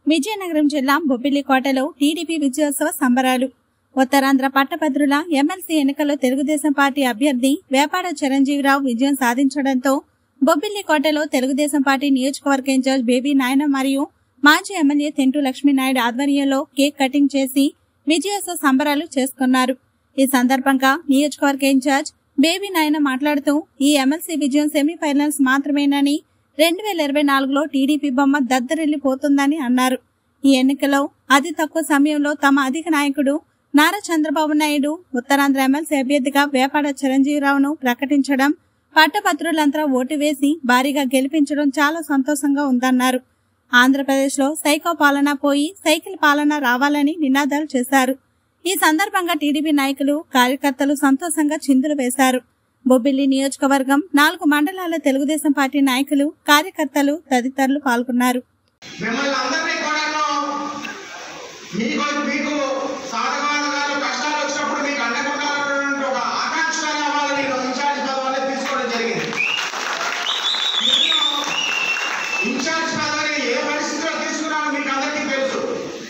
విజయనగరం జిల్లా బొబ్బిలికోటలో టీడీపీ విజయోత్సవ సంబరాలు ఉత్తరాంధ్ర పట్టభద్రుల ఎమ్మెల్సీ ఎన్నికల్లో తెలుగుదేశం పార్టీ అభ్యర్థి వేపాడ చిరంజీవిరావు విజయం సాధించడంతో బొబ్బిలికోటలో తెలుగుదేశం పార్టీ నియోజకవర్గ ఇన్ఛార్జ్ బేబీ నాయన మరియు మాజీ ఎమ్మెల్యే తెంటు లక్ష్మీనాయుడు ఆధ్వర్యంలో కేక్ కటింగ్ చేసి విజయోత్సవ సంబరాలు చేసుకున్నారు ఈ సందర్భంగా నియోజకవర్గ ఇన్ఛార్జ్ బేబీ నాయన మాట్లాడుతూ ఈ ఎమ్మెల్సీ విజయం సెమీఫైనల్స్ మాత్రమేనని రెండు వేల ఇరవై నాలుగులో టీడీపీ బొమ్మ దద్దరిల్లిపోతుందని అన్నారు ఈ ఎన్నికలో అతి తక్కువ సమయంలో తమ అధిక నాయకుడు నారా చంద్రబాబు నాయుడు ఉత్తరాంధ్ర ఎమ్మెల్సీ అభ్యర్థిగా వేపాడ చిరంజీవిరావును ప్రకటించడం పట్టభద్రులంతా ఓటు వేసి భారీగా గెలిపించడం చాలా సంతోషంగా ఉందన్నారు ఆంధ్రప్రదేశ్లో సైకో పాలన పోయి సైకిల్ పాలన రావాలని నినాదాలు చేశారు ఈ సందర్భంగా టీడీపీ నాయకులు కార్యకర్తలు సంతోషంగా చిందులు వేశారు బొబ్బిలి నియోజకవర్గం నాలుగు మండలాల తెలుగుదేశం పార్టీ నాయకులు కార్యకర్తలు తదితరులు పాల్గొన్నారు మిమ్మల్ని అందరినీ కూడాను మీకు మీకు సాధకాలు కష్టాలు వచ్చినప్పుడు మీకు అండకుండా ఉన్నటువంటి ఒక ఆకాంక్ష రావాలని నేను ఇన్ఛార్జ్ పదవి తీసుకోవడం జరిగింది నేను ఇన్ఛార్జ్ పదవిని ఏ పరిస్థితిలో తీసుకున్నానో మీకు అందరికీ తెలుసు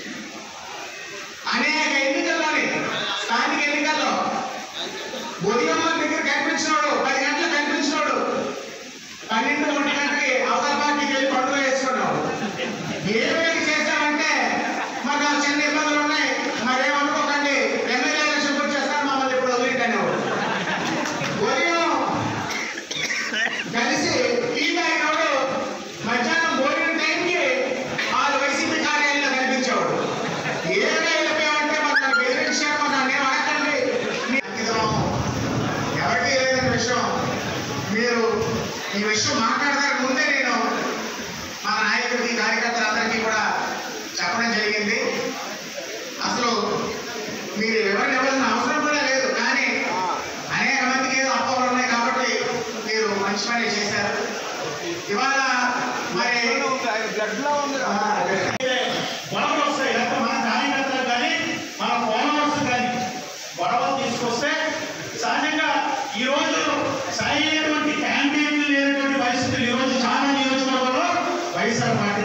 అనేక ఎన్నికల్లోని స్థానిక ఎన్నికల్లో ఉదయం దగ్గర కనిపించినోడు పది గంటలకు కనిపించినోడు పన్నెండు ఒంటి గంటకి అవతల పార్టీకి వెళ్ళి పండుగ వేసుకున్నాడు ఏమేమి చేశామంటే మాకు ఆ చిన్న ఇబ్బందులు ఉన్నాయి మరేమనుకోకండి ఎమ్మెల్యే ఎలక్షన్ గురించి చేస్తారు మమ్మల్ని ఇప్పుడు వదిలేటనే ఉదయం కలిసి టీ తాగినోడు మధ్యాహ్నం భోజనం టైంకి వాళ్ళు వైసీపీ కార్యాలయంలో కనిపించేవాడు ఏమే వెళ్ళిపోయామంటే మాకు నన్ను బెదిరించారు మాకు నన్ను ఏం అడగండి మీ అంకితం ఎవరికి లేదని విషయం మీరు ఈ విషయం మాట్లాడడానికి ముందే నేను మన నాయకుడికి కార్యకర్తలందరికీ కూడా చెప్పడం జరిగింది అసలు మీరు ఎవరిని ఇవ్వాల్సిన అవసరం కూడా లేదు కానీ అనేక మందికి ఏదో అపోహలు ఉన్నాయి కాబట్టి మీరు మంచి పని చేశారు ఇవాళ మరి ఆ, గొడవలు వస్తాయి లేకపోతే మన కార్యకర్తలకు కానీ మన ఫాలోవర్స్ కానీ గొడవలు తీసుకొస్తే సహజంగా ఈ రోజు సరైనటువంటి క్యాంపెయిన్లు లేనటువంటి పరిస్థితులు ఈ రోజు చాలా నియోజకవర్గంలో వైఎస్ఆర్ పార్టీ